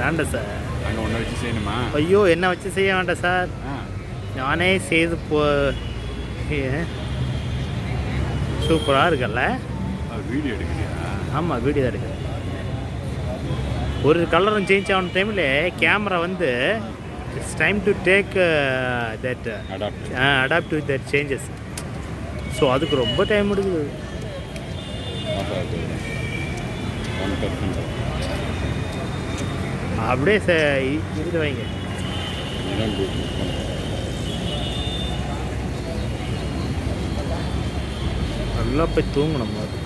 வேண்டாம் சார் அங்கே ஒன்றை வச்சு செய்யணுமா ஐயோ என்ன வச்சு செய்ய வேண்டாம் சார் ஆ நானே செய்து போ சூப்பராக இருக்குல்ல வீடியோ எடுக்கிறியா ஆமாம் வீடியோ தான் இருக்குது ஒரு கலரும் சேஞ்ச் ஆன டைமில் கேமரா வந்து it's time to take that adapt adapt to that changes so அதுக்கு ரொம்ப டைம் எடுக்குது ஒன் பர்சன்ட் அப்படியே ச இ- இது வைங்க இதான் good. நல்லா போய் தூங்கணும் போது